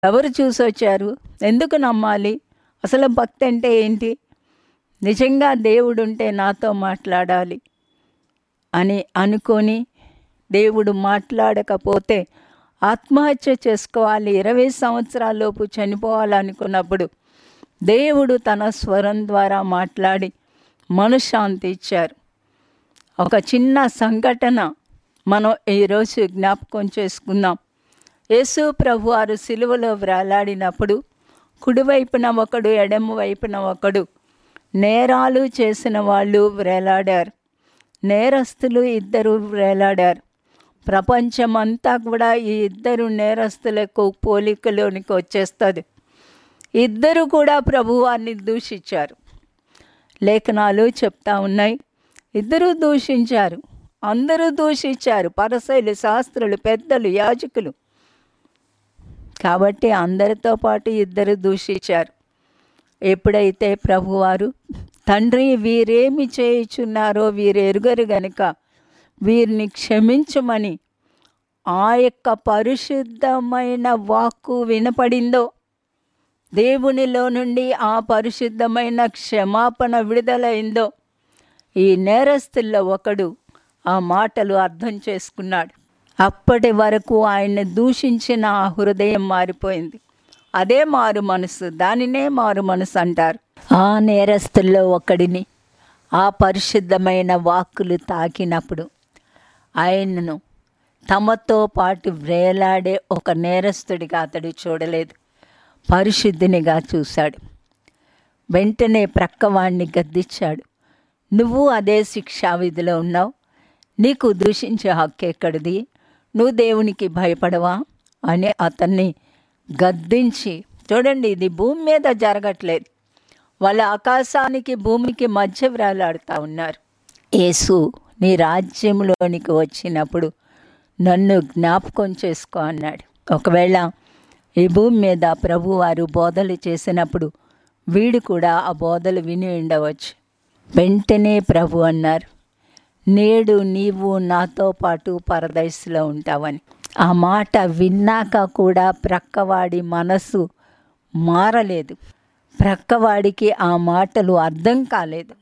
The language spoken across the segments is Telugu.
ఎవరు చూసొచ్చారు ఎందుకు నమ్మాలి అసలు భక్తి అంటే ఏంటి నిజంగా దేవుడు ఉంటే నాతో మాట్లాడాలి అని అనుకొని దేవుడు మాట్లాడకపోతే ఆత్మహత్య చేసుకోవాలి ఇరవై సంవత్సరాలలోపు చనిపోవాలనుకున్నప్పుడు దేవుడు తన స్వరం ద్వారా మాట్లాడి మనశ్శాంతి ఇచ్చారు ఒక చిన్న సంఘటన మనం ఈరోజు జ్ఞాపకం చేసుకుందాం యేసు ప్రభు వారు సిలువలో వ్రేలాడినప్పుడు కుడివైపున ఒకడు ఎడమ వైపున ఒకడు నేరాలు చేసిన వాళ్ళు వ్రేలాడారు నేరస్తులు ఇద్దరు వ్రేలాడారు ప్రపంచమంతా కూడా ఈ ఇద్దరు నేరస్తులకు పోలికలోనికి వచ్చేస్తుంది ఇద్దరు కూడా ప్రభువాన్ని దూషించారు లేఖనాలు చెప్తా ఉన్నాయి ఇద్దరు దూషించారు అందరూ దూషించారు పరసైలు శాస్త్రులు పెద్దలు యాజకులు కాబట్టి అందరితో పాటు ఇద్దరు దూషించారు ఎప్పుడైతే ప్రభువారు తండ్రి వీరేమి చేయుచున్నారో వీరు ఎరుగరు గనుక వీరిని క్షమించమని ఆ యొక్క పరిశుద్ధమైన వాక్కు వినపడిందో దేవునిలో నుండి ఆ పరిశుద్ధమైన క్షమాపణ విడుదలైందో ఈ నేరస్తుల్లో ఒకడు ఆ మాటలు అర్థం చేసుకున్నాడు అప్పటి వరకు ఆయన్ని దూషించిన ఆ హృదయం మారిపోయింది అదే మారు మనసు దానినే మారు మనసు అంటారు ఆ నేరస్తుల్లో ఒకడిని ఆ పరిశుద్ధమైన వాక్కులు తాకినప్పుడు ఆయనను తమతో పాటు వేలాడే ఒక నేరస్తుడిగా అతడు చూడలేదు పరిశుద్ధినిగా చూశాడు వెంటనే ప్రక్కవాణ్ణి గద్దించాడు నువ్వు అదే శిక్షా విధిలో ఉన్నావు నీకు దూషించే హక్కు ఎక్కడిది నువ్వు దేవునికి భయపడవా అని అతన్ని గద్దించి చూడండి ఇది భూమి మీద జరగట్లేదు వాళ్ళ ఆకాశానికి భూమికి మధ్య వ్రేలాడుతూ ఉన్నారు యేసు నీ రాజ్యంలోనికి వచ్చినప్పుడు నన్ను జ్ఞాపకం చేసుకో అన్నాడు ఒకవేళ ఈ భూమి మీద ప్రభువారు బోధలు చేసినప్పుడు వీడు కూడా ఆ బోధలు విని ఉండవచ్చు వెంటనే ప్రభు అన్నారు నేడు నీవు నాతో పాటు పరదైస్లో ఉంటావని ఆ మాట విన్నాక కూడా ప్రక్కవాడి మనసు మారలేదు ప్రక్కవాడికి ఆ మాటలు అర్థం కాలేదు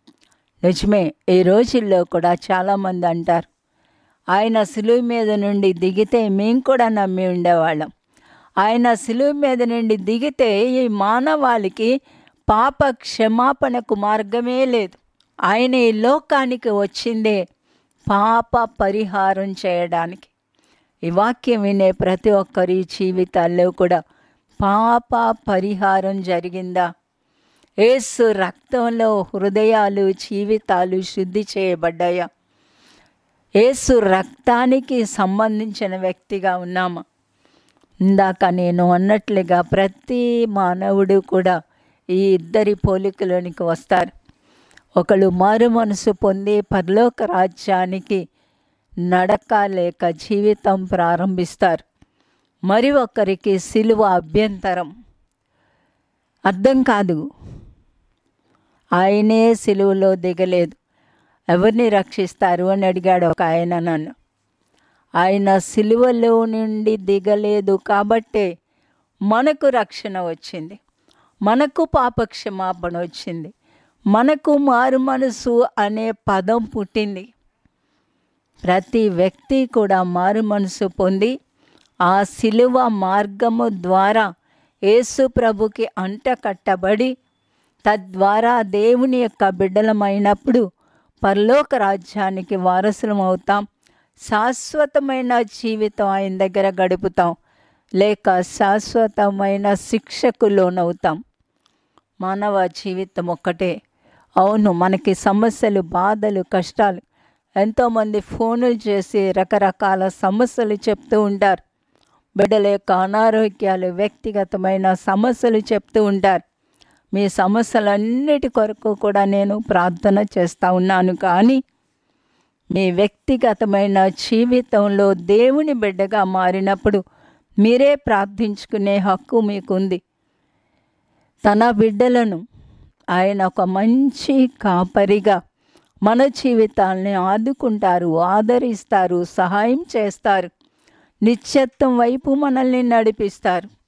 నిజమే ఈ రోజుల్లో కూడా చాలామంది అంటారు ఆయన సులువు మీద నుండి దిగితే మేము కూడా నమ్మి ఉండేవాళ్ళం ఆయన సులువు మీద నుండి దిగితే ఈ మానవాళికి పాప క్షమాపణకు మార్గమే లేదు ఆయన ఈ లోకానికి వచ్చిందే పాప పరిహారం చేయడానికి ఈ వాక్యం వినే ప్రతి ఒక్కరి జీవితాల్లో కూడా పాప పరిహారం జరిగిందా ఏసు రక్తంలో హృదయాలు జీవితాలు శుద్ధి చేయబడ్డాయా ఏసు రక్తానికి సంబంధించిన వ్యక్తిగా ఉన్నామా ఇందాక నేను అన్నట్లుగా ప్రతి మానవుడు కూడా ఈ ఇద్దరి పోలికలోనికి వస్తారు ఒకళ్ళు మారు మనసు పొంది పరలోక రాజ్యానికి నడక లేక జీవితం ప్రారంభిస్తారు మరి ఒకరికి సిలువ అభ్యంతరం అర్థం కాదు ఆయనే సిలువలో దిగలేదు ఎవరిని రక్షిస్తారు అని అడిగాడు ఒక ఆయన నన్ను ఆయన సిలువలో నుండి దిగలేదు కాబట్టే మనకు రక్షణ వచ్చింది మనకు పాపక్షమాపణ వచ్చింది మనకు మారు మనసు అనే పదం పుట్టింది ప్రతి వ్యక్తి కూడా మారు మనసు పొంది ఆ సిలువ మార్గము ద్వారా యేసు ప్రభుకి అంట కట్టబడి తద్వారా దేవుని యొక్క బిడ్డలమైనప్పుడు పరలోక రాజ్యానికి వారసులం అవుతాం శాశ్వతమైన జీవితం ఆయన దగ్గర గడుపుతాం లేక శాశ్వతమైన శిక్షకు లోనవుతాం మానవ జీవితం ఒక్కటే అవును మనకి సమస్యలు బాధలు కష్టాలు ఎంతోమంది ఫోనులు చేసి రకరకాల సమస్యలు చెప్తూ ఉంటారు బిడ్డల యొక్క అనారోగ్యాలు వ్యక్తిగతమైన సమస్యలు చెప్తూ ఉంటారు మీ సమస్యలన్నిటి కొరకు కూడా నేను ప్రార్థన చేస్తూ ఉన్నాను కానీ మీ వ్యక్తిగతమైన జీవితంలో దేవుని బిడ్డగా మారినప్పుడు మీరే ప్రార్థించుకునే హక్కు మీకుంది తన బిడ్డలను ఆయన ఒక మంచి కాపరిగా మన జీవితాల్ని ఆదుకుంటారు ఆదరిస్తారు సహాయం చేస్తారు నిత్యత్వం వైపు మనల్ని నడిపిస్తారు